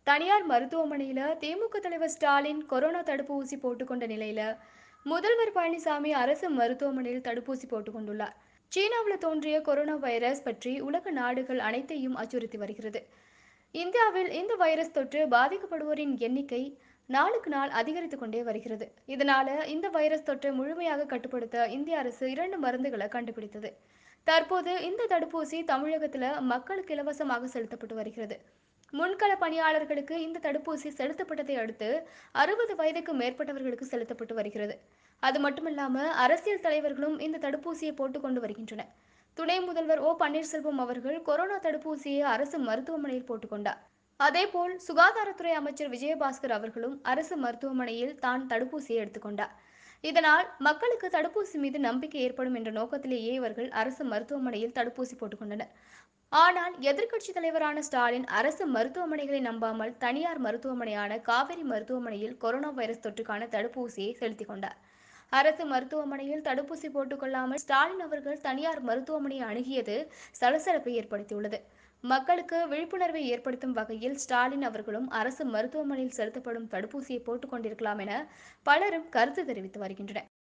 தனியார் மருத்துவமனையில திமுக தலைவர் ஸ்டாலின் கொரோனா தடுப்பு ஊசி போட்டுக்கொண்ட நிலையில முதல்வர் பழனிசாமி அரசு மருத்துவமனையில் தடுப்பூசி போட்டுக் கொண்டுள்ளார் சீனாவில் தோன்றிய கொரோனா வைரஸ் பற்றி உலக நாடுகள் அனைத்தையும் அச்சுறுத்தி வருகிறது இந்தியாவில் இந்த வைரஸ் தொற்று பாதிக்கப்படுவோரின் எண்ணிக்கை நாளுக்கு நாள் அதிகரித்துக் கொண்டே வருகிறது இதனால இந்த வைரஸ் தொற்றை முழுமையாக கட்டுப்படுத்த இந்திய அரசு இரண்டு மருந்துகளை கண்டுபிடித்தது தற்போது இந்த தடுப்பூசி தமிழகத்துல மக்களுக்கு இலவசமாக செலுத்தப்பட்டு வருகிறது முன்கள பணியாளர்களுக்கு இந்த தடுப்பூசி செலுத்தப்பட்டதை அடுத்து அறுபது வயதுக்கு மேற்பட்டவர்களுக்கு செலுத்தப்பட்டு வருகிறது அது மட்டுமில்லாம அரசியல் தலைவர்களும் இந்த தடுப்பூசியை போட்டுக்கொண்டு வருகின்றனர் துணை முதல்வர் ஓ பன்னீர்செல்வம் அவர்கள் கொரோனா தடுப்பூசியை அரசு மருத்துவமனையில் போட்டுக்கொண்டார் அதேபோல் சுகாதாரத்துறை அமைச்சர் விஜயபாஸ்கர் அவர்களும் அரசு மருத்துவமனையில் தான் தடுப்பூசியை எடுத்துக்கொண்டார் இதனால் மக்களுக்கு தடுப்பூசி மீது நம்பிக்கை ஏற்படும் என்ற நோக்கத்திலேயே இவர்கள் அரசு மருத்துவமனையில் தடுப்பூசி போட்டுக்கொண்டனர் ஆனால் எதிர்க்கட்சி தலைவரான ஸ்டாலின் அரசு மருத்துவமனைகளை நம்பாமல் தனியார் மருத்துவமனையான காவேரி மருத்துவமனையில் கொரோனா வைரஸ் தொற்றுக்கான தடுப்பூசியை செலுத்திக் கொண்டார் அரசு மருத்துவமனையில் தடுப்பூசி போட்டுக்கொள்ளாமல் ஸ்டாலின் அவர்கள் தனியார் மருத்துவமனையை அணுகியது சலசலப்பை ஏற்படுத்தியுள்ளது மக்களுக்கு விழிப்புணர்வை ஏற்படுத்தும் வகையில் ஸ்டாலின் அவர்களும் அரசு மருத்துவமனையில் செலுத்தப்படும் தடுப்பூசியை போட்டுக் கொண்டிருக்கலாம் என பலரும் கருத்து தெரிவித்து வருகின்றனர்